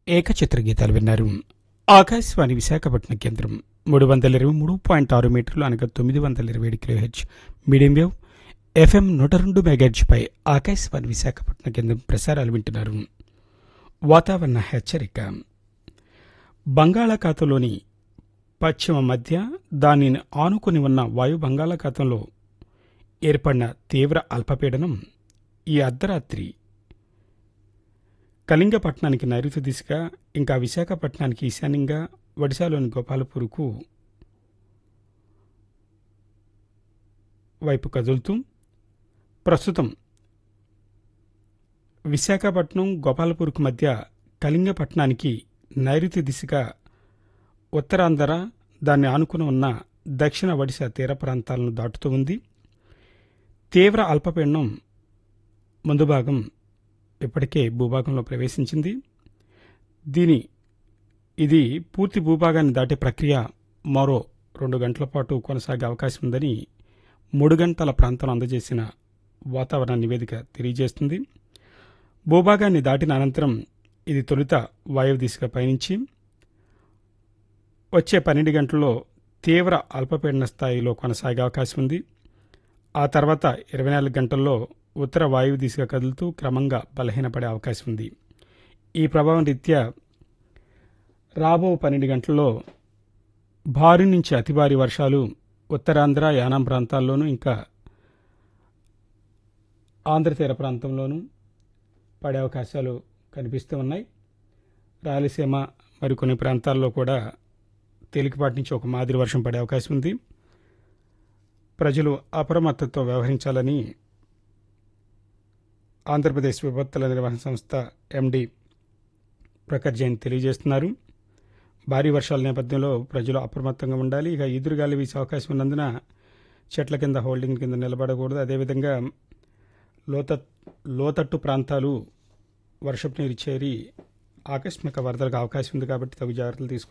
ఏకచిత్ర గీతాలు విన్నారు ఆకాశవాణి విశాఖపట్నం కేంద్రం మూడు వందల ఇరవై మూడు పాయింట్ ఆరు మీటర్లు అనగా తొమ్మిది వందల ఇరవై ఏడు kilohertz medium wave FM నూట రెండు మెగాహెచ్పై ఆకాశవాణి విశాఖపట్నం కేంద్రం ప్రసారాలు వింటున్నారు వాతావరణ హెచ్చరిక బంగాళాఖాతంలోని పశ్చిమ మధ్య దానిని ఆనుకుని ఉన్న వాయు బంగాళాఖాతంలో ఏర్పడిన తీవ్ర అల్పపీడనం ఈ అర్ధరాత్రి కళింగపట్నానికి నైరుతి దిశగా ఇంకా విశాఖపట్నానికి ఈశాన్యంగా ఒడిశాలోని గోపాలపూర్కు వైపు కదులుతూ ప్రస్తుతం విశాఖపట్నం గోపాలపూర్కు మధ్య కళింగపట్నానికి నైరుతి దిశగా ఉత్తరాంధ్ర దాన్ని ఆనుకుని ఉన్న దక్షిణ ఒడిశా తీర ప్రాంతాలను దాటుతూ ఉంది తీవ్ర అల్పపీడనం ముందు భాగం ఇప్పటికే భూభాగంలో ప్రవేశించింది దీని ఇది పూర్తి భూభాగాన్ని దాటే ప్రక్రియ మరో రెండు గంటల పాటు కొనసాగే అవకాశం ఉందని మూడు గంటల ప్రాంతంలో అందజేసిన వాతావరణ నివేదిక తెలియజేస్తుంది భూభాగాన్ని దాటిన అనంతరం ఇది తొలుత వాయువు దిశగా పయనించి వచ్చే పన్నెండు గంటల్లో తీవ్ర అల్పపీడన స్థాయిలో కొనసాగే అవకాశం ఉంది ఆ తర్వాత ఇరవై నాలుగు గంటల్లో ఉత్తర వాయువు దిశగా కదులుతూ క్రమంగా బలహీనపడే అవకాశం ఉంది ఈ ప్రభావం రీత్యా రాబో పన్నెండు గంటల్లో భారీ నుంచి అతి భారీ వర్షాలు ఉత్తరాంధ్ర యానాం ప్రాంతాల్లోనూ ఇంకా ఆంధ్ర తీర ప్రాంతంలోనూ పడే అవకాశాలు కనిపిస్తూ ఉన్నాయి రాయలసీమ మరికొన్ని ప్రాంతాల్లో కూడా తేలికపాటి నుంచి ఒక మాదిరి వర్షం పడే అవకాశం ఉంది ప్రజలు అప్రమత్తతో వ్యవహరించాలని ఆంధ్రప్రదేశ్ విపత్తుల నిర్వహణ సంస్థ ఎండి ప్రఖర్ జైన్ తెలియజేస్తున్నారు భారీ వర్షాల నేపథ్యంలో ప్రజలు అప్రమత్తంగా ఉండాలి ఇక ఎదురుగాలి వీసే అవకాశం ఉన్నందున చెట్ల కింద హోల్డింగ్ కింద నిలబడకూడదు అదేవిధంగా లోత లోతట్టు ప్రాంతాలు వర్షపు నీరు చేరి ఆకస్మిక వరదలకు అవకాశం ఉంది కాబట్టి తగు జాగ్రత్తలు తీసుకు